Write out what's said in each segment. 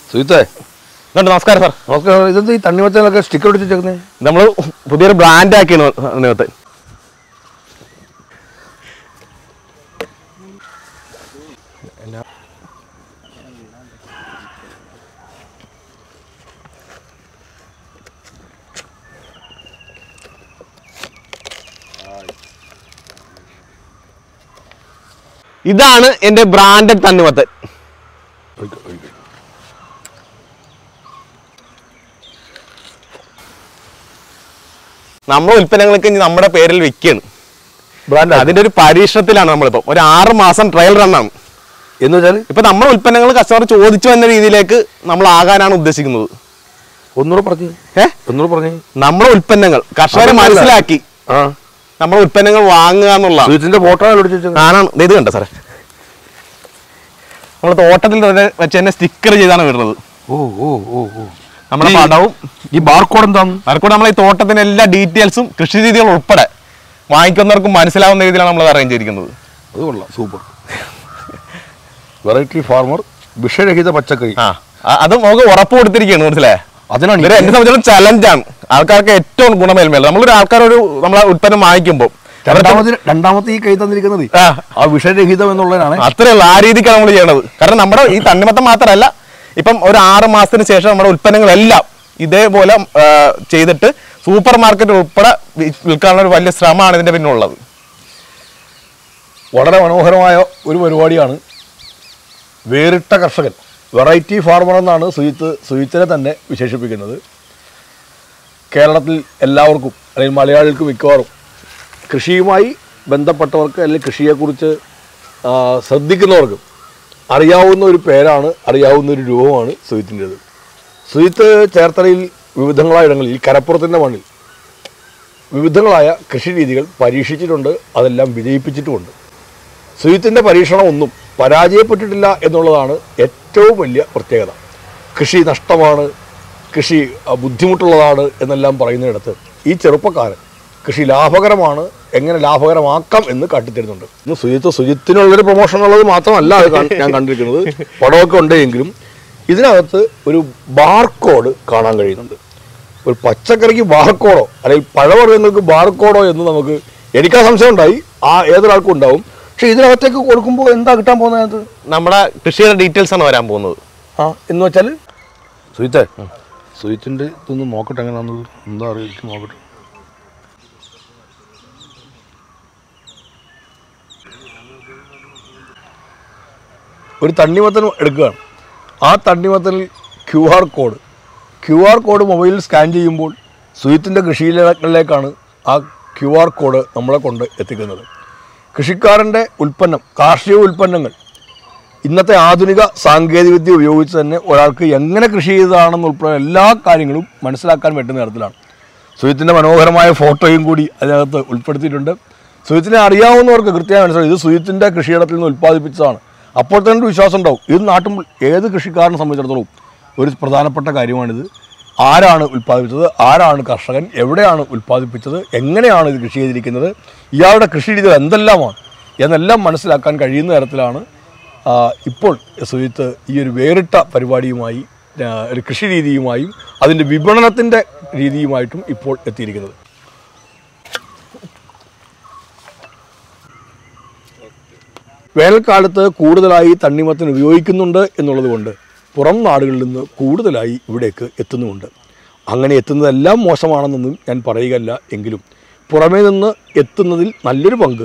സുജിത്തേ ഇതുണ്ട് നമസ്കാരം സാർ നമുക്ക് ഇതെന്ത് ഈ തണ്ണിമത്തനൊക്കെ സ്റ്റിക്കർ ഒട്ടിച്ച് വെച്ചേക്കുന്നത് നമ്മൾ പുതിയൊരു ബ്രാൻഡ് ആക്കിയാണ് ഇതിനകത്ത് ഇതാണ് എന്റെ ബ്രാൻഡഡ് തണ്ണിമത്തൻ നമ്മുടെ ഉൽപ്പന്നങ്ങൾക്ക് ഇനി നമ്മുടെ പേരിൽ വിൽക്കുകയാണ് ബ്രാൻഡ് അതിന്റെ ഒരു പരീക്ഷണത്തിലാണ് നമ്മളിപ്പോ ഒരു ആറ് മാസം ട്രയൽ റണ്ണാണ് എന്ന് വെച്ചാൽ ഇപ്പൊ നമ്മുടെ ഉൽപ്പന്നങ്ങൾ കസ്റ്റമർ ചോദിച്ചു വന്ന രീതിയിലേക്ക് നമ്മൾ ആകാനാണ് ഉദ്ദേശിക്കുന്നത് ഒന്നുകൂടെ പറഞ്ഞു ഏ ഒന്നുകൂടെ പറഞ്ഞു നമ്മുടെ ഉൽപ്പന്നങ്ങൾ കർഷകരെ അതല്ല. മനസ്സിലാക്കി ആ നമ്മുടെ ഉൽപ്പന്നങ്ങൾ വാങ്ങുക എന്നുള്ള സുജിത്തിന്റെ ഫോട്ടോ ഒട്ടിച്ച് വെച്ചേക്കുന്നത് ആണാണ് ദേ ഇത് കണ്ട സാറേ നമ്മൾ തോട്ടത്തിൽ തന്നെ വെച്ച് തന്നെ സ്റ്റിക്കർ ചെയ്താണ് വരുന്നത് ഓ ഓ ഓ ഓ നമ്മുടെ ഈ- പടവും ഈ ബാർകോഡ് എന്താണ് അവർക്കൂടെ നമ്മൾ ഈ തോട്ടത്തിന്റെ എല്ലാ ഡീറ്റെയിൽസും കൃഷി രീതികൾ ഉൾപ്പെടെ വാങ്ങിക്കുന്നവർക്ക് മനസ്സിലാവുന്ന രീതിയിലാണ് നമ്മൾ അറേഞ്ച് ചെയ്തിരിക്കുന്നത് അത് കൊള്ളാം സൂപ്പർ വെറൈറ്റി ഫാർമർ വിഷരഹിത പച്ചക്കറി ആ അ- അത് നമുക്ക് ഉറപ്പ് കൊടുത്തിരിക്കുകയാണ് മനസ്സിലായേ അതിനാണ് ഇവരെ എന്നെ സംബന്ധിച്ചിടത്തോളം ചലഞ്ചാണ് ആൾക്കാർക്ക് ഏറ്റവും ഗുണമേന്മയുള്ള നമ്മളൊരു ആൾക്കാരൊരു നമ്മളെ ഉൽപ്പന്നം വാങ്ങിക്കുമ്പോൾ രണ്ടാമത്തെ രണ്ടാമത്തെ ഈ കൈ തന്നിരിക്കുന്നത് ആ. ആ വിഷരഹിതം എന്നുള്ളതിനാണ് അത്രേ ഉള്ളൂ ആ രീതിക്കാണ് നമ്മൾ ചെയ്യണത് കാരണം നമ്മുടെ ഈ തണ്ണിമത്തം മാത്രമല്ല ഇപ്പം ഒരു ആറ് മാസത്തിന് ശേഷം നമ്മുടെ ഉൽപ്പന്നങ്ങളെല്ലാം ഇതേപോലെ ആ, ചെയ്തിട്ട് സൂപ്പർ മാർക്കറ്റ് ഉൾപ്പെടെ വി- വിൽക്കാനുള്ള ഒരു വലിയ ശ്രമമാണ് ഇതിന്റെ പിന്നുള്ളത് വളരെ മനോഹരമായ ഒരു പരിപാടിയാണ് വേറിട്ട കർഷകൻ വെറൈറ്റി ഫാർമർ എന്നാണ് സുജിത്ത് സുജിത്തിനെ തന്നെ വിശേഷിപ്പിക്കുന്നത് കേരളത്തിൽ എല്ലാവർക്കും അല്ലെങ്കിൽ മലയാളികൾക്ക് മിക്കവാറും കൃഷിയുമായി ബന്ധപ്പെട്ടവർക്ക് അല്ലെങ്കിൽ കൃഷിയെക്കുറിച്ച് ആ, ശ്രദ്ധിക്കുന്നവർക്ക് അറിയാവുന്ന ഒരു പേരാണ് അറിയാവുന്ന ഒരു രൂപമാണ് സുജിത്തിൻ്റെത് സുജിത്ത് ചേർത്തലയിൽ വിവിധങ്ങളായ ഇടങ്ങളിൽ ഈ കരപ്പുറത്തിൻ്റെ മണ്ണിൽ വിവിധങ്ങളായ കൃഷി രീതികൾ പരീക്ഷിച്ചിട്ടുണ്ട് അതെല്ലാം വിജയിപ്പിച്ചിട്ടുമുണ്ട് സുജിത്തിൻ്റെ പരീക്ഷണം ഒന്നും പരാജയപ്പെട്ടിട്ടില്ല എന്നുള്ളതാണ് ഏറ്റവും വലിയ പ്രത്യേകത കൃഷി നഷ്ടമാണ് കൃഷി അഹ്, ബുദ്ധിമുട്ടുള്ളതാണ് എന്നെല്ലാം പറയുന്നിടത്ത് ഈ ചെറുപ്പക്കാരൻ കൃഷി ലാഭകരമാണ് എങ്ങനെ ലാഭകരമാക്കാം എന്ന് കാട്ടിത്തരുന്നുണ്ട് ഇന്ന് സുജിത്ത് സുജിത്തിനുള്ളൊരു പ്രൊമോഷൻ ഉള്ളത് മാത്രമല്ല അത് കാണ്- ഞാൻ കണ്ടിരിക്കുന്നത് പടമൊക്കെ ഉണ്ടെങ്കിലും ഇതിനകത്ത് ഒരു ബാർകോഡ് കാണാൻ കഴിയുന്നുണ്ട് ഒരു പച്ചക്കറിക്ക് ബാർകോഡോ അല്ലെങ്കിൽ പഴവർഗ്ഗങ്ങൾക്ക് ബാർകോഡോ എന്ന് നമുക്ക് എനിക്കാ സംശയം ഉണ്ടായി ആ ഏതൊരാൾക്കും ഉണ്ടാവും പക്ഷെ ഇതിനകത്തേക്ക് കൊടുക്കുമ്പോൾ എന്താ കിട്ടാൻ പോകുന്നത് അതിനകത്ത് നമ്മുടെ കൃഷിയുടെ ഡീറ്റെയിൽസ് ആണ് വരാൻ പോകുന്നത് ആ എന്ന് വെച്ചാൽ സുജിത്തെ സുജിത്തിൻ്റെ ഇതൊന്ന് നോക്കട്ടെ എങ്ങനെയാണെന്നത് എന്താ അറിയിക്കും നോക്കട്ടെ ഒരു തണ്ണിമത്തൻ എടുക്കുകയാണ് ആ തണ്ണിമത്തനിൽ Q R code Q R code മൊബൈലിൽ സ്കാൻ ചെയ്യുമ്പോൾ സുജിത്തിൻ്റെ കൃഷിയിലേക്കാണ് ആ ക്യു ആർ കോഡ് നമ്മളെ കൊണ്ട് എത്തിക്കുന്നത് കൃഷിക്കാരൻ്റെ ഉൽപ്പന്നം കാർഷിക ഉൽപ്പന്നങ്ങൾ ഇന്നത്തെ ആധുനിക സാങ്കേതികവിദ്യ ഉപയോഗിച്ച് തന്നെ ഒരാൾക്ക് എങ്ങനെ കൃഷി ചെയ്തതാണെന്ന് ഉൾപ്പെടെ എല്ലാ കാര്യങ്ങളും മനസ്സിലാക്കാൻ പറ്റുന്ന തരത്തിലാണ് സുജിത്തിൻ്റെ മനോഹരമായ ഫോട്ടോയും കൂടി അതിനകത്ത് ഉൾപ്പെടുത്തിയിട്ടുണ്ട് സുജിത്തിനെ അറിയാവുന്നവർക്ക് കൃത്യമായി മനസ്സിലാവും ഇത് സുജിത്തിൻ്റെ കൃഷിയിടത്തിൽ നിന്ന് ഉൽപ്പാദിപ്പിച്ചതാണ് അപ്പോൾ തന്നെ ഒരു വിശ്വാസം ഉണ്ടാവും ഇത് നാട്ടും ഏത് കൃഷിക്കാരനെ സംബന്ധിച്ചിടത്തോളം ഒരു പ്രധാനപ്പെട്ട കാര്യമാണിത് ആരാണ് ഉൽപ്പാദിപ്പിച്ചത് ആരാണ് കർഷകൻ എവിടെയാണ് ഉൽപ്പാദിപ്പിച്ചത് എങ്ങനെയാണ് ഇത് കൃഷി ചെയ്തിരിക്കുന്നത് ഇയാളുടെ കൃഷി രീതികൾ എന്തെല്ലാമാണ് എന്നെല്ലാം മനസ്സിലാക്കാൻ കഴിയുന്ന തരത്തിലാണ് ആ, ഇപ്പോൾ സുജിത്ത് ഈ ഒരു വേറിട്ട പരിപാടിയുമായി ആ, ഒരു കൃഷി രീതിയുമായും അതിൻ്റെ വിപണനത്തിൻ്റെ രീതിയുമായിട്ടും ഇപ്പോൾ എത്തിയിരിക്കുന്നത് വേനൽക്കാലത്ത് കൂടുതലായി തണ്ണിമത്തൻ ഉപയോഗിക്കുന്നുണ്ട് എന്നുള്ളത് കൊണ്ട് പുറം നാടുകളിൽ നിന്ന് കൂടുതലായി ഇവിടേക്ക് എത്തുന്നുമുണ്ട് അങ്ങനെ എത്തുന്നതെല്ലാം മോശമാണെന്നൊന്നും ഞാൻ പറയുകയല്ല എങ്കിലും പുറമേ നിന്ന് എത്തുന്നതിൽ നല്ലൊരു പങ്ക്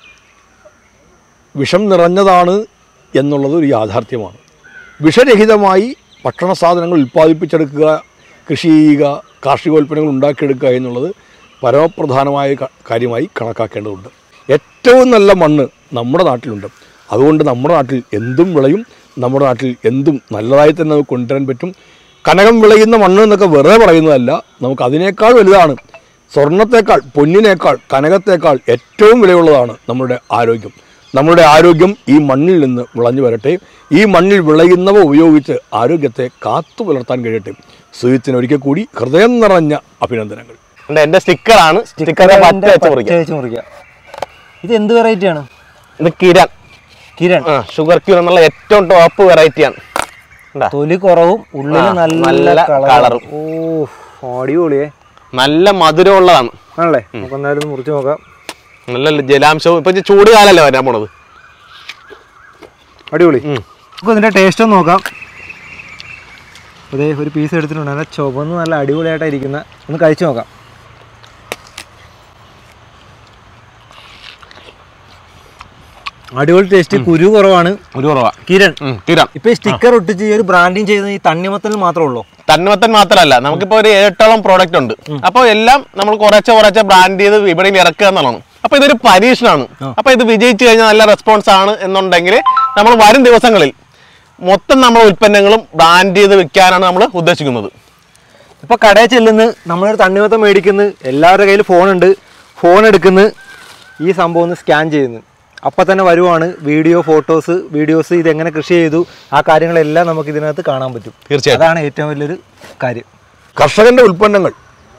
വിഷം നിറഞ്ഞതാണ് എന്നുള്ളത് ഒരു യാഥാർത്ഥ്യമാണ് വിഷരഹിതമായി ഭക്ഷണ സാധനങ്ങൾ ഉൽപ്പാദിപ്പിച്ചെടുക്കുക കൃഷി ചെയ്യുക കാർഷികോൽപ്പന്നങ്ങൾ ഉണ്ടാക്കിയെടുക്കുക എന്നുള്ളത് പരമപ്രധാനമായ ക- കാര്യമായി കണക്കാക്കേണ്ടതുണ്ട് ഏറ്റവും നല്ല മണ്ണ് നമ്മുടെ നാട്ടിലുണ്ട് അതുകൊണ്ട് നമ്മുടെ നാട്ടിൽ എന്തും വിളയും നമ്മുടെ നാട്ടിൽ എന്തും നല്ലതായി തന്നെ നമുക്ക് കൊണ്ടുവരാൻ പറ്റും കനകം വിളയുന്ന മണ്ണ് എന്നൊക്കെ വെറുതെ പറയുന്നതല്ല നമുക്ക് അതിനേക്കാൾ വലുതാണ് സ്വർണത്തേക്കാൾ പൊന്നിനേക്കാൾ കനകത്തേക്കാൾ ഏറ്റവും വിലയുള്ളതാണ് നമ്മുടെ ആരോഗ്യം നമ്മുടെ ആരോഗ്യം ഈ മണ്ണിൽ നിന്ന് വിളഞ്ഞു വരട്ടെ ഈ മണ്ണിൽ വിളയുന്നവ ഉപയോഗിച്ച് ആരോഗ്യത്തെ കാത്തു പുലർത്താൻ കഴിയട്ടെ സുജിത്തിന് ഒരിക്കൽ കൂടി ഹൃദയം നിറഞ്ഞ അഭിനന്ദനങ്ങൾ ഉണ്ട്, എന്റെ സ്റ്റിക്കറാണ് സ്റ്റിക്കറിന്റെ പച്ച വെച്ച് മുറിക്കാം വെച്ച് മുറിക്കാം ഇത് എന്ത് വെറൈറ്റി ആണ് ഇത് കിരൺ കിരൺ ആ ഷുഗർ ക്യൂർ എന്നുള്ള ഏറ്റവും ടോപ്പ് വെറൈറ്റിയാണ് ഇണ്ടാ. തൊലി കുറവും ഉള്ളിൽ ആ, നല്ല നല്ല കളറും കളറും. ഓ അടിപൊളിയേ നല്ല മധുരമുള്ളതാണ് ആണല്ലേ നമുക്ക് എന്തായാലും ഒന്ന് മുറിച്ച് നോക്കാം നല്ല ജലാംശവും ഇപ്പൊ ഇത് ചൂട് കാലല്ലേ വരാൻ പോണത് അടിപൊളി ഉം. നമുക്ക് ഇതിന്റെ ടേസ്റ്റ് ഒന്ന് നോക്കാം അതെ ഒരു പീസ് എടുത്തിട്ടുണ്ട് നല്ല ചുവന്ന് നല്ല അടിപൊളിയായിട്ടാണ് ഇരിക്കുന്ന ഒന്ന് കഴിച്ചു നോക്കാം അടിപൊളി ടേസ്റ്റ് കുരു കുറവാണ് ഒരു കുറവാ കിരൺ തീരാം ഇപ്പൊ ഈ സ്റ്റിക്കർ ഒട്ടിച്ച് ഈ ഒരു ബ്രാൻഡിങ് ചെയ്യുന്ന ഈ തണ്ണിമത്തൽ മാത്രമേ ഉള്ളൂ തന്മത്തൻ മാത്രമല്ല നമുക്കിപ്പോ ഒരു ഏഴോളം പ്രോഡക്റ്റ് ഉണ്ട് അപ്പോൾ എല്ലാം നമ്മൾ കുറച്ച് കുറച്ച് ബ്രാൻഡ് ചെയ്ത് വിപണിയിൽ ഇറക്കുക എന്നുള്ളതാണ് അപ്പൊ ഇതൊരു പരീക്ഷണമാണ് അപ്പൊ ഇത് വിജയിച്ചു കഴിഞ്ഞാൽ നല്ല റെസ്പോൺസ് ആണ് എന്നുണ്ടെങ്കിൽ നമ്മൾ വരും ദിവസങ്ങളിൽ മൊത്തം നമ്മുടെ ഉൽപ്പന്നങ്ങളും ബ്രാൻഡ് ചെയ്ത് വിൽക്കാനാണ് നമ്മൾ ഉദ്ദേശിക്കുന്നത് ഇപ്പൊ കടയിൽ ചെല്ലുന്നു നമ്മളൊരു തണ്ണിമത്തം മേടിക്കുന്നു എല്ലാവരുടെ കയ്യിൽ ഫോണുണ്ട് ഫോൺ എടുക്കുന്നു ഈ സംഭവം ഒന്ന് സ്കാൻ ചെയ്യുന്നു അപ്പം തന്നെ വരുവാണ് വീഡിയോ ഫോട്ടോസ് വീഡിയോസ് ഇത് എങ്ങനെ കൃഷി ചെയ്തു ആ കാര്യങ്ങളെല്ലാം നമുക്ക് ഇതിനകത്ത് കാണാൻ പറ്റും തീർച്ചയായിട്ടും. അതാണ് ഏറ്റവും വലിയൊരു കാര്യം കർഷകന്റെ ഉൽപ്പന്നങ്ങൾ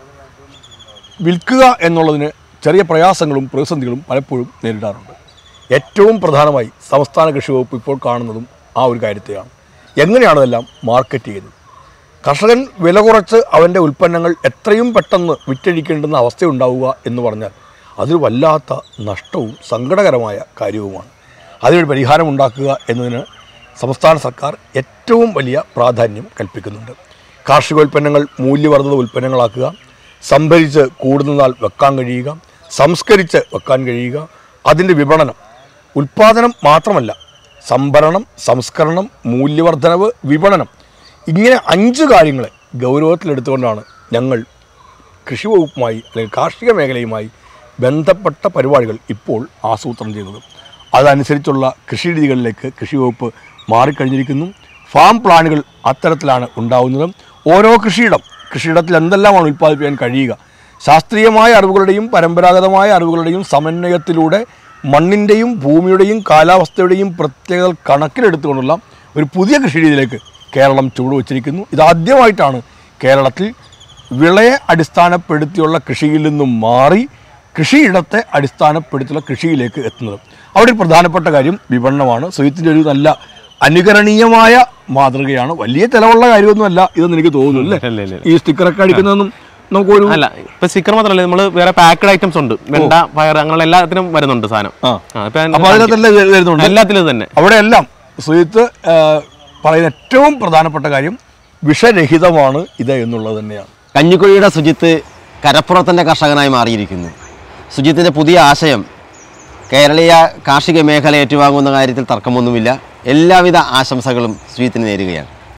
വിൽക്കുക എന്നുള്ളതിന് ചെറിയ പ്രയാസങ്ങളും പ്രതിസന്ധികളും പലപ്പോഴും നേരിടാറുണ്ട് ഏറ്റവും പ്രധാനമായി സംസ്ഥാന കൃഷി വകുപ്പ് ഇപ്പോൾ കാണുന്നതും ആ ഒരു കാര്യത്തെയാണ് എങ്ങനെയാണ് ഇതെല്ലാം മാർക്കറ്റ് ചെയ്യുന്നത് കർഷകൻ വില കുറച്ച് അവൻ്റെ ഉൽപ്പന്നങ്ങൾ എത്രയും പെട്ടെന്ന് വിറ്റഴിക്കേണ്ടുന്ന അവസ്ഥയുണ്ടാവുക എന്ന് പറഞ്ഞാൽ അതൊരു വല്ലാത്ത നഷ്ടവും സങ്കടകരമായ കാര്യവുമാണ് അതിനൊരു പരിഹാരം ഉണ്ടാക്കുക എന്നതിന് സംസ്ഥാന സർക്കാർ ഏറ്റവും വലിയ പ്രാധാന്യം കൽപ്പിക്കുന്നുണ്ട് കാർഷികോൽപ്പന്നങ്ങൾ മൂല്യവർദ്ധിത ഉൽപ്പന്നങ്ങളാക്കുക സംഭരിച്ച് കൂടുതൽ നാൾ വെക്കാൻ കഴിയുക സംസ്കരിച്ച് വെക്കാൻ കഴിയുക അതിൻ്റെ വിപണനം ഉൽപ്പാദനം മാത്രമല്ല സംഭരണം സംസ്കരണം മൂല്യവർദ്ധനവ് വിപണനം ഇങ്ങനെ അഞ്ച് കാര്യങ്ങളെ ഗൗരവത്തിലെടുത്തുകൊണ്ടാണ് ഞങ്ങൾ കൃഷി വകുപ്പുമായി അല്ലെങ്കിൽ കാർഷിക മേഖലയുമായി ബന്ധപ്പെട്ട പരിപാടികൾ ഇപ്പോൾ ആസൂത്രണം ചെയ്യുന്നത് അതനുസരിച്ചുള്ള കൃഷി രീതികളിലേക്ക് കൃഷി വകുപ്പ് മാറിക്കഴിഞ്ഞിരിക്കുന്നു ഫാം പ്ലാനുകൾ അത്തരത്തിലാണ് ഉണ്ടാവുന്നത് ഓരോ കൃഷിയിടം കൃഷിയിടത്തിൽ എന്തെല്ലാമാണ് ഉൽപ്പാദിപ്പിക്കാൻ കഴിയുക ശാസ്ത്രീയമായ അറിവുകളുടെയും പരമ്പരാഗതമായ അറിവുകളുടെയും സമന്വയത്തിലൂടെ മണ്ണിൻ്റെയും ഭൂമിയുടെയും കാലാവസ്ഥയുടെയും പ്രത്യേകത കണക്കിലെടുത്തുകൊണ്ടുള്ള ഒരു പുതിയ കൃഷി രീതിയിലേക്ക് കേരളം ചുവടുവച്ചിരിക്കുന്നു ഇതാദ്യമായിട്ടാണ് കേരളത്തിൽ വിളയെ അടിസ്ഥാനപ്പെടുത്തിയുള്ള കൃഷിയിൽ നിന്നും മാറി കൃഷിയിടത്തെ അടിസ്ഥാനപ്പെടുത്തിയുള്ള കൃഷിയിലേക്ക് എത്തുന്നത് അവിടെ ഒരു പ്രധാനപ്പെട്ട കാര്യം വിപണനമാണ് സുഹിത്തിൻ്റെ ഒരു നല്ല അനുകരണീയമായ മാതൃകയാണ് വലിയ ചിലവുള്ള കാര്യമൊന്നുമല്ല ഇതെന്ന് എനിക്ക് തോന്നുന്നു ഇല്ല, ഇല്ല, അല്ലേ ഈ സ്റ്റിക്കറൊക്കെ അടിക്കുന്നതൊന്നും നമുക്കൊരു അല്ല ഇപ്പൊ സ്റ്റിക്കർ മാത്രമല്ല നമ്മൾ വേറെ പാക്കഡ് ഐറ്റംസ് ഉണ്ട് വെണ്ട പയർ അങ്ങനെ എല്ലാത്തിനും വരുന്നുണ്ട് സാധനം ആ. ആ, ഇപ്പൊ ഞാൻ അപ്പോൾ അതിനകത്തെല്ലാം ഇത് വരുന്നുണ്ട് എല്ലാത്തിലും തന്നെ അവിടെയെല്ലാം സുഹിത്ത് ആ, പറയുന്ന ഏറ്റവും പ്രധാനപ്പെട്ട കാര്യം വിഷരഹിതമാണ് ഇത് എന്നുള്ളത് തന്നെയാണ് കഞ്ഞിക്കുഴിയുടെ സുജിത്ത് കരപ്പുറത്തിൻ്റെ കർഷകനായി മാറിയിരിക്കുന്നു സുജിത്തിൻ്റെ പുതിയ ആശയം കേരളീയ കാർഷിക മേഖല ഏറ്റുവാങ്ങുന്ന കാര്യത്തിൽ തർക്കമൊന്നുമില്ല എല്ലാവിധ ആശംസകളും സുജിത്തിന് നേരുകയാണ്